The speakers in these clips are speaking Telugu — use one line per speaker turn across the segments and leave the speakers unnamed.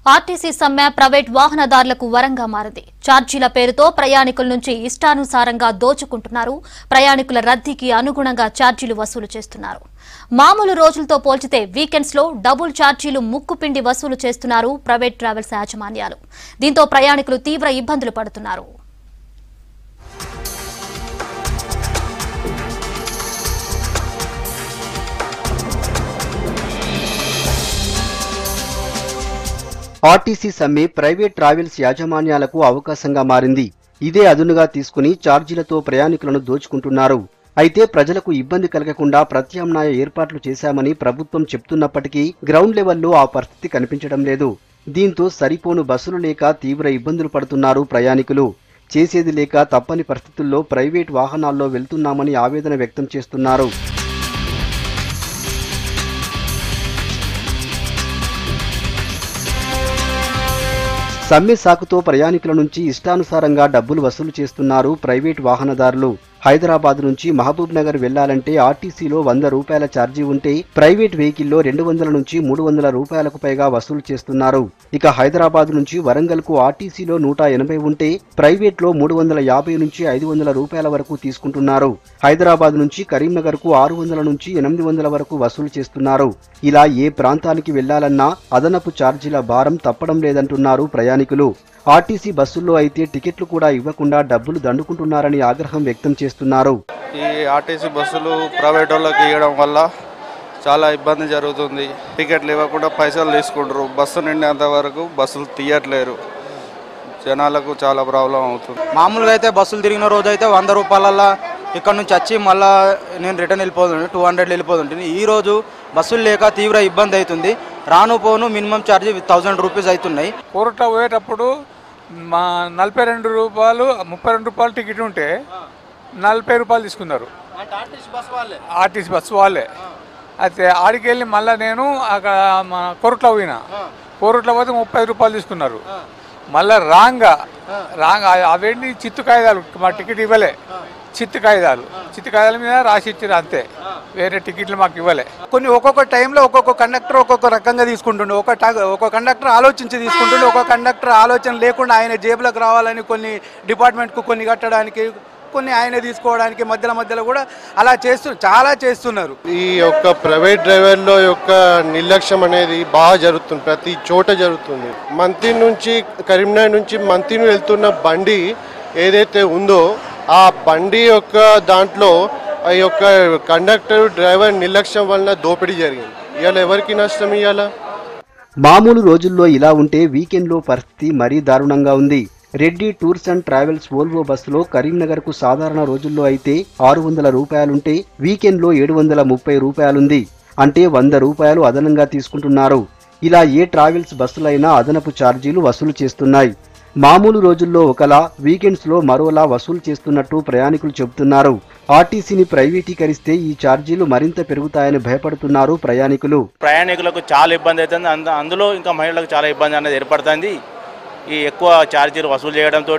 ఆర్టీసీ సమ్మె ప్రైవేట్ వాహనదారులకు వరంగా మారింది ఛార్జీల పేరుతో ప్రయాణికుల నుంచి ఇష్టానుసారంగా దోచుకుంటున్నారు ప్రయాణికుల రద్దీకి అనుగుణంగా ఛార్జీలు వసూలు చేస్తున్నారు మామూలు రోజులతో పోల్చితే వీకెండ్స్ లో డబుల్ ఛార్జీలు ముక్కుపిండి వసూలు చేస్తున్నారు ప్రైవేట్ ట్రావెల్స్ యాజమాన్యాలు దీంతో ప్రయాణికులు తీవ్ర ఇబ్బందులు పడుతున్నారు
ఆర్టీసీ సమ్మె ప్రైవేట్ ట్రావెల్స్ యాజమాన్యాలకు అవకాశంగా మారింది ఇదే అదునుగా తీసుకుని ఛార్జీలతో ప్రయాణికులను దోచుకుంటున్నారు అయితే ప్రజలకు ఇబ్బంది కలగకుండా ప్రత్యామ్నాయ ఏర్పాట్లు చేశామని ప్రభుత్వం చెప్తున్నప్పటికీ గ్రౌండ్ లెవెల్లో ఆ పరిస్థితి కనిపించడం లేదు దీంతో సరిపోను బస్సులు లేక తీవ్ర ఇబ్బందులు పడుతున్నారు ప్రయాణికులు చేసేది లేక తప్పని పరిస్థితుల్లో ప్రైవేట్ వాహనాల్లో వెళ్తున్నామని ఆవేదన వ్యక్తం చేస్తున్నారు సమ్మె సాకుతో ప్రయాణికుల నుంచి ఇష్టానుసారంగా డబ్బులు వసూలు చేస్తున్నారు ప్రైవేట్ వాహనదారులు హైదరాబాద్ నుంచి మహబూబ్ నగర్ వెళ్లాలంటే ఆర్టీసీలో వంద రూపాయల ఛార్జీ ఉంటే ప్రైవేట్ వెహికల్లో రెండు వందల నుంచి మూడు వందల రూపాయలకు పైగా వసూలు చేస్తున్నారు ఇక హైదరాబాద్ నుంచి వరంగల్ కు ఆర్టీసీలో నూట ఎనభై ఉంటే ప్రైవేట్ లో మూడు వందల యాభై నుంచి ఐదు వందల రూపాయల వరకు తీసుకుంటున్నారు హైదరాబాద్ నుంచి కరీంనగర్ కు ఆరు వందల నుంచి ఎనిమిది వందల వరకు వసూలు చేస్తున్నారు ఇలా ఏ ప్రాంతానికి వెళ్లాలన్నా అదనపు ఛార్జీల భారం తప్పడం లేదంటున్నారు ప్రయాణికులు ఆర్టీసీ బస్సుల్లో అయితే టికెట్లు కూడా ఇవ్వకుండా డబ్బులు దండుకుంటున్నారని ఆగ్రహం వ్యక్తం చేస్తున్నారు
ఈ ఆర్టీసీ బస్సులు ప్రైవేట్ వాళ్ళకి ఇవ్వడం వల్ల చాలా ఇబ్బంది జరుగుతుంది టికెట్లు ఇవ్వకుండా పైసలు తీసుకుంటారు బస్సు నిండేంత వరకు బస్సులు తీయట్లేరు జనాలకు చాలా ప్రాబ్లం అవుతుంది
మామూలుగా అయితే బస్సులు తిరిగిన రోజు అయితే వంద రూపాయలల్లో ఇక్కడ నుంచి వచ్చి మళ్ళా నేను రిటర్న్ వెళ్ళిపోతుండే టూ హండ్రెడ్ వెళ్ళిపోతుంటుంది ఈ రోజు బస్సులు లేక తీవ్ర ఇబ్బంది అవుతుంది రాను పోను మినిమం ఛార్జ్ థౌజండ్ రూపీస్ అవుతున్నాయి
కోరట పోయేటప్పుడు మా నలభై రెండు రూపాయలు ముప్పై రెండు రూపాయలు టికెట్ ఉంటే నలభై రూపాయలు తీసుకున్నారు ఆర్టీసీ బస్సు వాళ్ళే అయితే ఆడికి వెళ్ళి మళ్ళీ నేను అక్కడ మా కొరట్లో పోయినా కోరట్లో పోతే ముప్పై రూపాయలు తీసుకున్నారు మళ్ళీ రాంగా రాంగ్ అవన్నీ చిత్తు కాగితాలు మా టికెట్ ఇవ్వలే చిత్తు కాగితాలు చిత్తు కాగితాల మీద రాసి ఇచ్చారు అంతే వేరే టికెట్లు మాకు ఇవ్వలే
కొన్ని ఒక్కొక్క టైంలో ఒక్కొక్క కండక్టర్ ఒక్కొక్క రకంగా తీసుకుంటుండే ఒక ట- ఒక కండక్టర్ ఆలోచించి తీసుకుంటుండే ఒక కండక్టర్ ఆలోచన లేకుండా ఆయన జేబులకు రావాలని కొన్ని డిపార్ట్మెంట్కు కొన్ని కట్టడానికి కొన్ని ఆయన తీసుకోవడానికి మధ్యలో మధ్యలో కూడా అలా చేస్తూ చాలా చేస్తున్నారు
ఈ యొక్క ప్రైవేట్ డ్రైవర్ల యొక్క నిర్లక్ష్యం అనేది బాగా జరుగుతుంది ప్రతి చోట జరుగుతుంది మంత్రి నుంచి కరీంనగర్ నుంచి మంత్రి వెళ్తున్న బండి ఏదైతే ఉందో ఆ బండి యొక్క దాంట్లో ఆ యొక్క కండక్టర్ డ్రైవర్ నిర్లక్ష్యం వలన దోపిడీ జరిగింది ఇవాళ ఎవరికి నష్టం ఇవాళ
మామూలు రోజుల్లో ఇలా ఉంటే వీకెండ్లో పరిస్థితి మరీ దారుణంగా ఉంది Reddy tours and travels Volvo బస్సులో కరీంనగర్ కు సాధారణ రోజుల్లో అయితే ఆరు వందల రూపాయలుంటే వీకెండ్లో ఏడు వందల ముప్పై రూపాయలుంది అంటే వంద రూపాయలు అదనంగా తీసుకుంటున్నారు ఇలా ఏ ట్రావెల్స్ బస్సులైనా అదనపు ఛార్జీలు వసూలు చేస్తున్నాయి మామూలు రోజుల్లో ఒకలా వీకెండ్స్ లో మరోలా వసూలు చేస్తున్నట్టు ప్రయాణికులు చెబుతున్నారు ఆర్టీసీని ప్రైవేటీకరిస్తే ఈ ఛార్జీలు మరింత పెరుగుతాయని భయపడుతున్నారు ప్రయాణికులు
ప్రయాణికులకు చాలా ఇబ్బంది అవుతుంది అంద అందులో ఇంకా మహిళలకు చాలా ఇబ్బంది అనేది ఏర్పడుతుంది ఈ ఎక్కువ ఛార్జీలు వసూలు చేయడంతో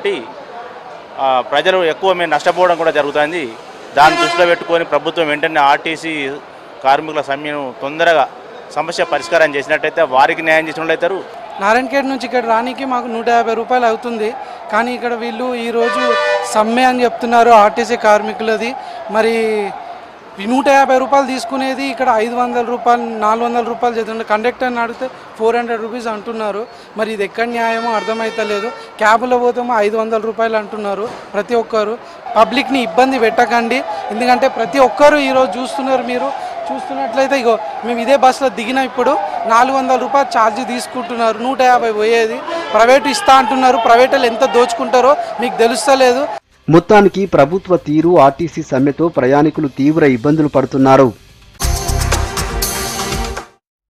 ప్రజలు ఎక్కువ మేము నష్టపోవడం కూడా జరుగుతుంది దాన్ని దృష్టిలో పెట్టుకొని ప్రభుత్వం వెంటనే ఆర్టీసీ కార్మికుల సమ్మెను తొందరగా సమస్య పరిష్కారం చేసినట్టయితే వారికి న్యాయం చేసినట్లయితారు
నారాయణఖేడ్ నుంచి ఇక్కడ రానికి మాకు నూట యాభై రూపాయలు అవుతుంది కానీ ఇక్కడ వీళ్ళు ఈరోజు సమ్మె అని చెప్తున్నారు ఆర్టీసీ కార్మికులది మరి ఈ నూట యాభై రూపాయలు తీసుకునేది ఇక్కడ ఐదు వందల రూపాయలు నాలుగు వందల రూపాయలు చేస్తుండే కండక్టర్ని అడిగితే ఫోర్ హండ్రెడ్ రూపీస్ అంటున్నారు మరి ఇది ఎక్కడ న్యాయమో అర్థమైతలేదు క్యాబ్లో పోతేమో ఐదు వందల రూపాయలు అంటున్నారు ప్రతి ఒక్కరు పబ్లిక్ని ఇబ్బంది పెట్టకండి ఎందుకంటే ప్రతి ఒక్కరు ఈరోజు చూస్తున్నారు మీరు చూస్తున్నట్లయితే ఇగో మేము ఇదే బస్సులో దిగిన ఇప్పుడు నాలుగు వందల రూపాయలు ఛార్జ్ తీసుకుంటున్నారు నూట యాభై పోయేది ప్రైవేట్ ఇస్తా అంటున్నారు ప్రైవేట్ వాళ్ళు ఎంత దోచుకుంటారో మీకు తెలుస్తలేదు
మొత్తానికి ప్రభుత్వ తీరు ఆర్టీసీ సమ్మెతో ప్రయాణికులు తీవ్ర ఇబ్బందులు పడుతున్నారు